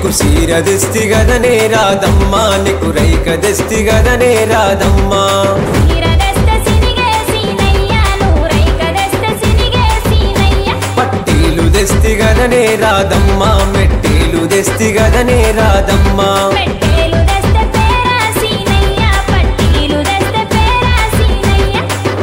నీకు సీర దెస్తి గదనే రాదమ్మా నీకు రైక దెస్తి గదనే రాదమ్మా తీరదెస్త సినిగే సీనయ్య నూరైకదెస్త సినిగే సీనయ్య పట్టీలు దెస్తి గదనే రాదమ్మా మెట్టీలు దెస్తి గదనే రాదమ్మా పెట్టేలు దెస్త పేరా సీనయ్య పట్టీలు దెస్త పేరా సీనయ్య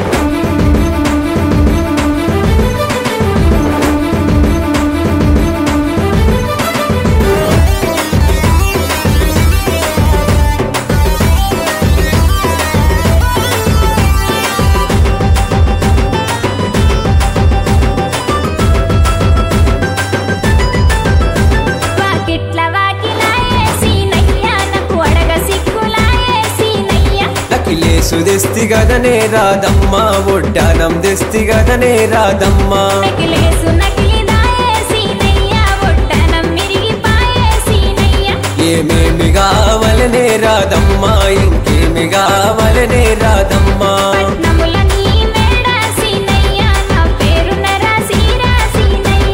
వాకిట్ల వాకిలాయే సీనయ్య నాకు అడగ సిక్కులాయే సీనయ్య నకిలేసు దెస్తి గదనే రాదమ్మా ఒడ్డానం దెస్తి గదనే రాదమ్మా నకిలేసు నకిలిదాయే సీనయ్య ఒట్టనం మిరిగిపాయే సీనయ్య ఏమేమి కావలనే రాదమ్మా ఇంకేమి కావలనే రాదమ్మా పట్నముల నీ మేడ సీనయ్య నా పేరు నరసీరా సీనయ్య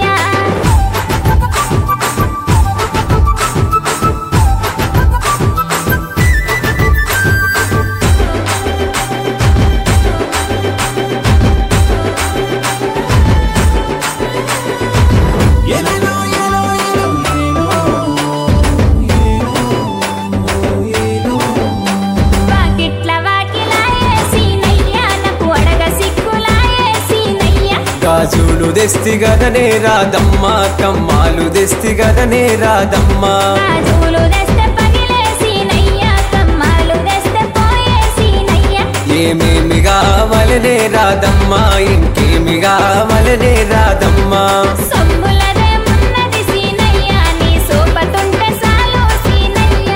వాకిట్ల వాకిలాయే సీనయ్య నాకు అడగ సిక్కులాయే సీనయ్య గాజులు దెస్తి గదనే రాదమ్మా కమ్మాలు దెస్తి గదనే రాదమ్మా గాజులు దెస్త పగిలే సీనయ్య కమ్మాలు దెస్త పోయే సీనయ్య ఏమేమి కావలనే రాదమ్మా ఇంకేమి కావలనే రాదమ్మా సొమ్ములదే మున్నది సీనయ్య నీ సోపతుంటే సాలు సీనయ్య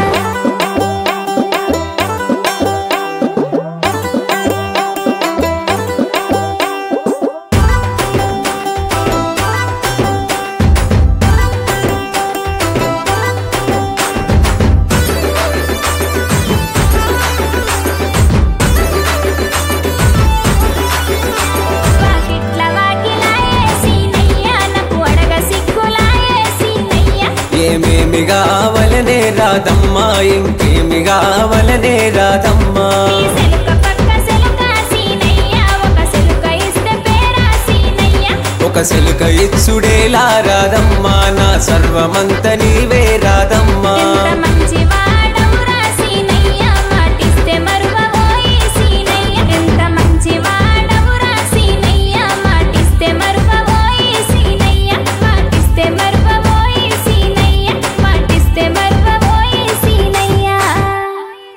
వాకిట్ల వాకిలాయే సీనయ్య నాకు అడగ సిక్కులాయే సీనయ్య ఏమేమి కావలనే రాదమ్మా ఇంకేమి కావలనే రాదమ్మా నీ సెలుక పక్క సెలుక సీనయ్య ఒక సెలుక ఇస్తే పేరా సీనయ్య ఒక సెలుక ఇచ్చుడేలా రాదమ్మా నా సర్వమంత నీవే రాదమ్మా ఎంత